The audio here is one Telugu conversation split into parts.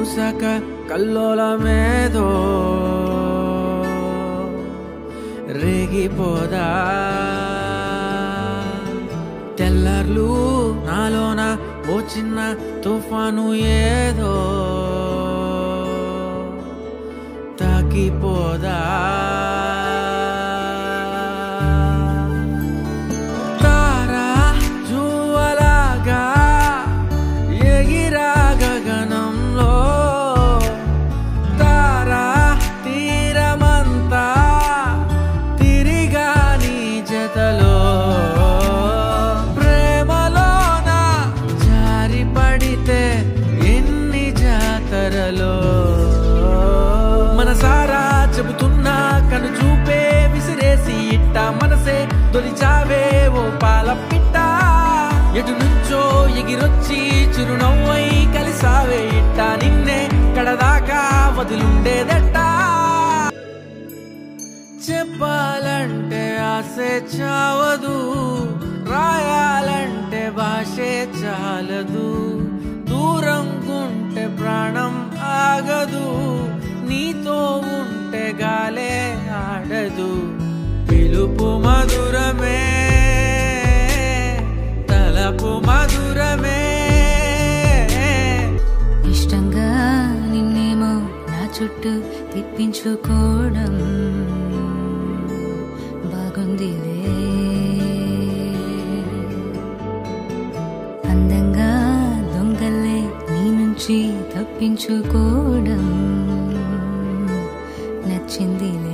చూసాక కల్లోలమేదో రేగిపోదా తెల్లర్లు నాలోన ఓ చిన్న తుఫాను ఏదో తాకిపోదా తారా జువలాగా ఎగిరా గగనంలో తారా తీరమంతా తిరిగా నీ జతలో ప్రేమలోన జారి పడితే ఎన్ని జాతరలో మనసారా చెబుతున్నా కను చూపే విసిరేసి ఇట్ట మనసే తొలిచావే ఓ పాల పిట్ట ఎటు నుంచో ఎగిరొచ్చి చిరునవ్వై కలిసావే ఇట్ట నిన్నే కడదాకా వదిలుండేదట్టా చెప్పాలంటే ఆసే చావదు రాయాలంటే భాషే చాలదు దూరం ఉంటే ప్రాణం ఆగదు నీతో ఉంటే గాలే ఆడదు పిలుపు మధురమే తలపు మధురమే ఇష్టంగా నిన్నేమో నా చుట్టూ తిప్పించుకోవడం బాగుందిలే అందంగా దొంగలే నీ నుంచి తప్పించుకోవడం నచ్చిందిలే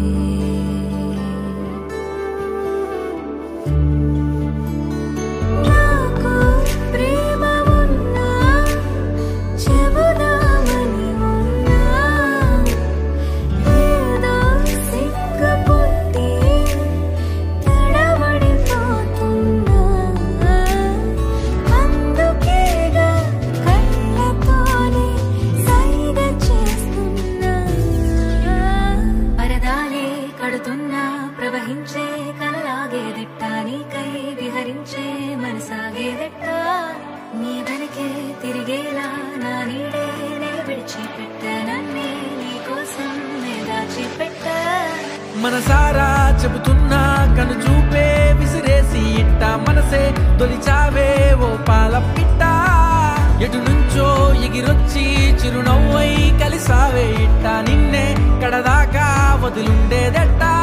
నాకు ప్రేమ ఉన్నా చెబుదామని ఉన్నా ఏదో సిగ్గుపుట్టి తడబడిపోతున్నా అందుకేగా కళ్ళతోనే సైగ చేస్తున్నా పరదాలే కడుతున్నా ప్రవహించే కలలాగేదిట్ట నీకై విహరించే మనసాగేదిట్ట నీ వెనకే తిరిగేలా నా నీడే నే విడిచిపెట్ట నన్నే నీ కోసం నే దాచిపెట్ట మనసారా చెబుతున్నా కను చూపే విసిరేసి ఇట్ట మనసే తొలిచావే ఓ పాల పిట్ట ఎటు నుంచో ఎగిరొచ్చి చిరునవ్వై కలిసావే ఇట్ట నిన్నే కడదాకా వదిలుండేదట్టా